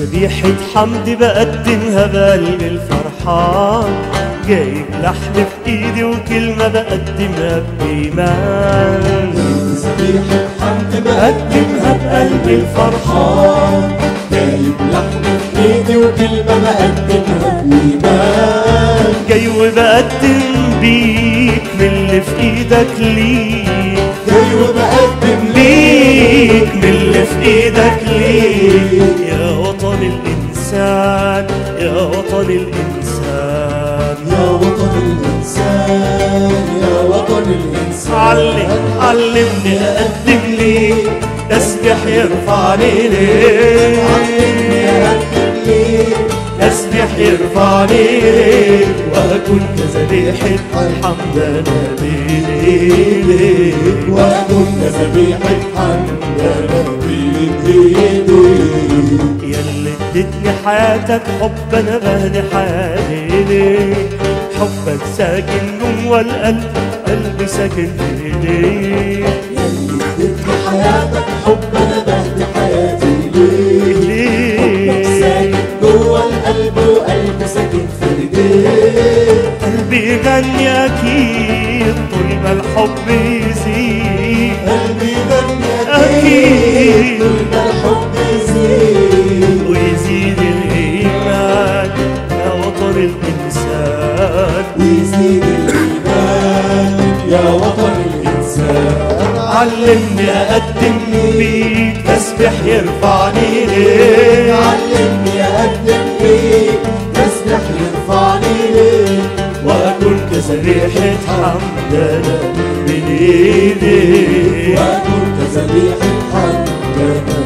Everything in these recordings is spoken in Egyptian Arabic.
ذبيحة حمد بقدمها بقلب الفرحان جايب لحم في ايدي وكلمة بقدمها بإيمان ذبيحة حمد بقدمها بقلب الفرحان جايب لحم في ايدي وكلمة بقدمها بإيمان جاي وبقدم بيك من اللي في ايدك ليك جاي وبقدم ليك من اللي في ايدك ليك يا وطن الانسان يا وطن الانسان يا وطن الإنسان يا وطن الإنسان علم علمني اقدم ليك تسبح يرفعني ليك علمني أقدم ليك تسبح يرفعني ليك واكون كذبيحة حمد انا بين ايديك وأكون ذبيحة حمد أنا بين إيديك ياللي اديتني حياتك حب انا بهدي حياتي ليك حبك ساكن جوا القلب قلبي ساكن في ايديك يلي اديتني حياتك حب أنا بهدي حياتي ليك حبك ليك ساكن جوا القلب وقلبي ساكن في ايديك قلبي يغني اكيد طول ما الحب يزيد قلبي غني أكيد. أكيد طول ما الحب يزيد ويزيد الايمان يا وطن الانسان ويزيد الإيمان يا وطن الإنسان علمني اقدم بيك تسبح يرفعني ليك علمني أقدم ليك تسبح يرفعني ليك واكون كذبيحة حمد انا من ايديك وأكون كذبيحة حمد أنا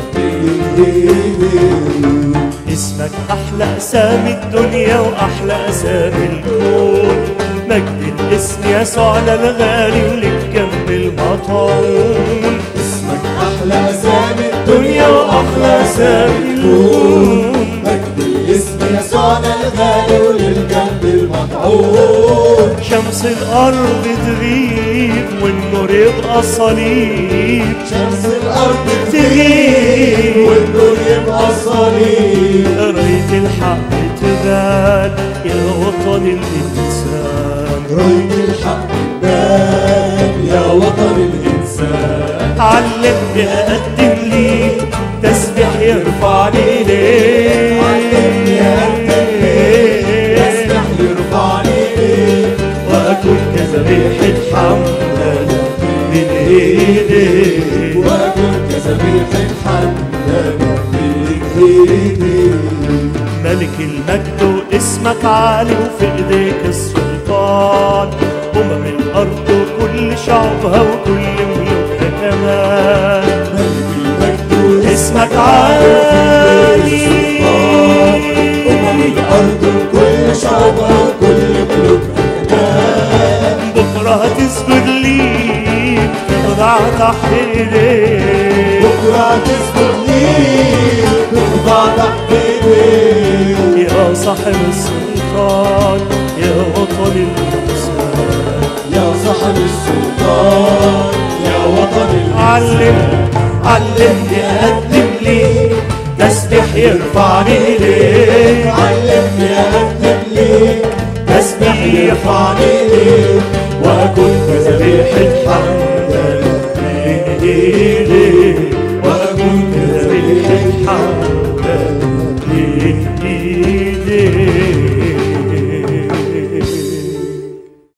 بإيديك اسمك احلى اسامي الدنيا واحلى اسامي الكون مجد الاسم يسوعنا الغالي ولك جنب المطعون اسمك أحلى أسامي دنيا واحلى اسامي الكون مجد الاسم يسوعنا الغالي وللقلب المطعون شمس الارض تغيب والنور يبقى صليب شمس الأرض تغيب والنور يبقى صليب راية الحق تبان يا وطن الانسان راية الحق بان يا وطن الإنسان علمني اقدم ليك تسبح يرفعني ليك علمني أقدم ليك تسبح يرفعني ليك واكون كذبيحة حمد أنا من ايديك وأكون كذبيحة حمد أنا بإيديك ملك المجد واسمك عالي وفي ايديك السلطان امم الارض وكل شعبها وكل ملوكها كمان ملك المجد اسمك عالي أمم الأرض وكل شعبها وكل ملوكها كمان بكره هتسجد ليك تخضع تحت ايديك بكرة تسجد ليك تخضع تحت ايديك يا صاحب السلطان يا وطن الانسان يا صاحب السلطان يا وطن علم علمني اقدم ليك تسبح يرفعني ليك علمني أقدم ليك تسبح يرفعني يرفعني ليك واكون كذبيحة حمد